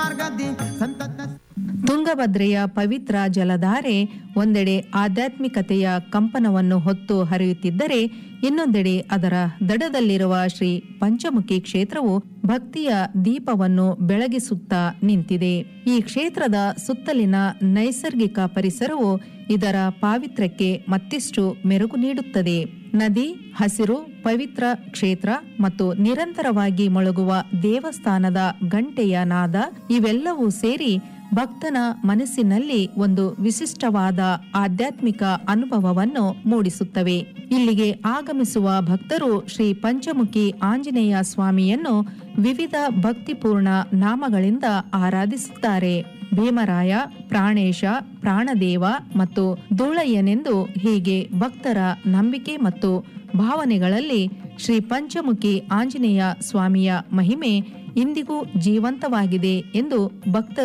ಮಾರ್ಗದಿ ಸಂತತ ತುಂಗಭದ್ರೆಯ ಪವಿತ್ರ ಜಲಧಾರೆ ಒಂದೆಡೆ ಆಧ್ಯಾತ್ಮಿಕತೆಯ ಕಂಪನವನ್ನು ಹೊತ್ತು ಹರಿಯುತ್ತಿದ್ದರೆ ಇನ್ನೊಂದೆಡೆ ಅದರ ದಡದಲ್ಲಿರುವ ಶ್ರೀ ಪಂಚಮುಖಿ ಕ್ಷೇತ್ರವು ಭಕ್ತಿಯ ದೀಪವನ್ನು ಬೆಳಗಿಸುತ್ತಾ ನಿಂತಿದೆ ಈ ಕ್ಷೇತ್ರದ ಸುತ್ತಲಿನ ನೈಸರ್ಗಿಕ ಪರಿಸರವು ಇದರ ಪಾವಿತ್ರ್ಯಕ್ಕೆ ಮತ್ತಿಷ್ಟು ಮೆರುಗು ನೀಡುತ್ತದೆ ನದಿ ಹಸಿರು ಪವಿತ್ರ ಕ್ಷೇತ್ರ ಮತ್ತು ನಿರಂತರವಾಗಿ ಮೊಳಗುವ ದೇವಸ್ಥಾನದ ಗಂಟೆಯ ನಾದ ಇವೆಲ್ಲವೂ ಸೇರಿ ಭಕ್ತನ ಮನಸ್ಸಿನಲ್ಲಿ ಒಂದು ವಿಶಿಷ್ಟವಾದ ಆಧ್ಯಾತ್ಮಿಕ ಅನುಭವವನ್ನು ಮೂಡಿಸುತ್ತವೆ ಇಲ್ಲಿಗೆ ಆಗಮಿಸುವ ಭಕ್ತರು ಶ್ರೀ ಪಂಚಮುಖಿ ಆಂಜನೇಯ ಸ್ವಾಮಿಯನ್ನು ವಿವಿಧ ಭಕ್ತಿಪೂರ್ಣ ನಾಮಗಳಿಂದ ಆರಾಧಿಸುತ್ತಾರೆ ಭೀಮರಾಯ ಪ್ರಾಣೇಶ ಪ್ರಾಣದೇವ ಮತ್ತು ಧೂಳಯ್ಯನೆಂದು ಹೀಗೆ ಭಕ್ತರ ನಂಬಿಕೆ ಮತ್ತು ಭಾವನೆಗಳಲ್ಲಿ ಶ್ರೀ ಪಂಚಮುಖಿ ಆಂಜನೇಯ ಸ್ವಾಮಿಯ ಮಹಿಮೆ ಇಂದಿಗೂ ಜೀವಂತವಾಗಿದೆ ಎಂದು ಭಕ್ತರು